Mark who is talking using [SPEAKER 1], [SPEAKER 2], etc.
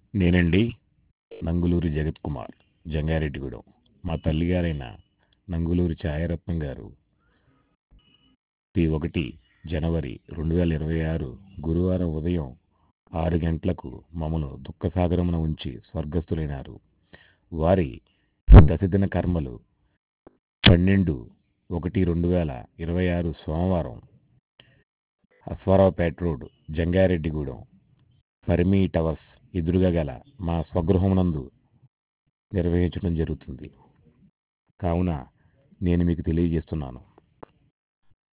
[SPEAKER 1] నేనండి నంగులూరి జగత్ కుమార్ జంగారెడ్డిగూడెం మా తల్లిగారైన నంగులూరి ఛాయారత్నం గారు తి ఒకటి జనవరి రెండు వేల ఇరవై ఆరు గురువారం ఉదయం ఆరు గంటలకు మమ్మను దుఃఖసాగరమున ఉంచి స్వర్గస్థులైనారు వారి దశదిన కర్మలు పన్నెండు ఒకటి రెండు వేల ఇరవై ఆరు సోమవారం అశ్వారావుపేట రోడ్ జంగారెడ్డిగూడెం పరిమీ టవర్స్ ఎదురుగా గల మా స్వగృహమునందు నిర్వహించడం జరుగుతుంది కావున నేను మీకు తెలియజేస్తున్నాను